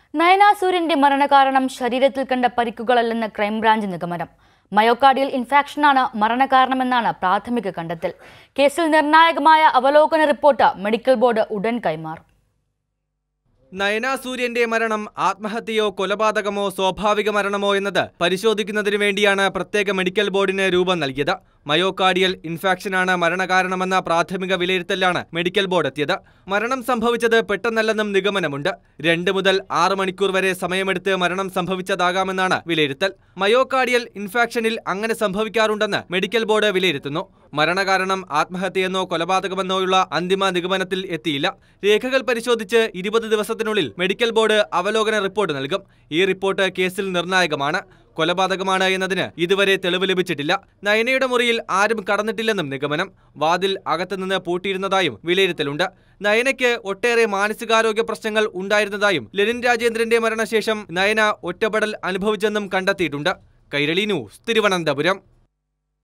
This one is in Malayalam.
നയന സൂര്യന്റെ മരണകാരണം ശരീരത്തിൽ കണ്ട പരിക്കുകളല്ലെന്ന് ക്രൈംബ്രാഞ്ച് നിഗമനം മയോകാർഡിയൽ ഇൻഫാക്ഷനാണ് മരണകാരണമെന്നാണ് പ്രാഥമിക കണ്ടെത്തൽ കേസിൽ നിർണായകമായ അവലോകന റിപ്പോർട്ട് മെഡിക്കൽ ബോർഡ് ഉടൻ കൈമാറും നയന സൂര്യന്റെ മരണം ആത്മഹത്യയോ കൊലപാതകമോ സ്വാഭാവിക മരണമോ എന്നത് പരിശോധിക്കുന്നതിനു വേണ്ടിയാണ് പ്രത്യേക മെഡിക്കൽ ബോർഡിന് രൂപം നൽകിയത് മയോകാർഡിയൽ ഇൻഫാക്ഷനാണ് മരണകാരണമെന്ന പ്രാഥമിക വിലയിരുത്തലാണ് മെഡിക്കൽ ബോർഡ് എത്തിയത് മരണം സംഭവിച്ചത് പെട്ടെന്നല്ലെന്നും നിഗമനമുണ്ട് രണ്ട് മുതൽ ആറ് മണിക്കൂർ വരെ സമയമെടുത്ത് മരണം സംഭവിച്ചതാകാമെന്നാണ് വിലയിരുത്തൽ മയോകാർഡിയൽ ഇൻഫാക്ഷനിൽ അങ്ങനെ സംഭവിക്കാറുണ്ടെന്ന് മെഡിക്കൽ ബോർഡ് വിലയിരുത്തുന്നു മരണകാരണം ആത്മഹത്യയെന്നോ കൊലപാതകമെന്നോയുള്ള അന്തിമ നിഗമനത്തിൽ എത്തിയില്ല രേഖകൾ പരിശോധിച്ച് ഇരുപത് ദിവസത്തിനുള്ളിൽ മെഡിക്കൽ ബോർഡ് അവലോകന റിപ്പോർട്ട് നൽകും ഈ റിപ്പോർട്ട് കേസിൽ നിർണായകമാണ് കൊലപാതകമാണ് എന്നതിന് ഇതുവരെ തെളിവ് ലഭിച്ചിട്ടില്ല നയനയുടെ മുറിയിൽ ആരും കടന്നിട്ടില്ലെന്നും നിഗമനം വാതിൽ അകത്തുനിന്ന് പൂട്ടിയിരുന്നതായും വിലയിരുത്തലുണ്ട് നയനയ്ക്ക് ഒട്ടേറെ മാനസികാരോഗ്യ പ്രശ്നങ്ങൾ ഉണ്ടായിരുന്നതായും ലെനിൻ രാജേന്ദ്രന്റെ മരണശേഷം നയന ഒറ്റപ്പെടൽ അനുഭവിച്ചെന്നും കണ്ടെത്തിയിട്ടുണ്ട് കൈരളി ന്യൂസ് തിരുവനന്തപുരം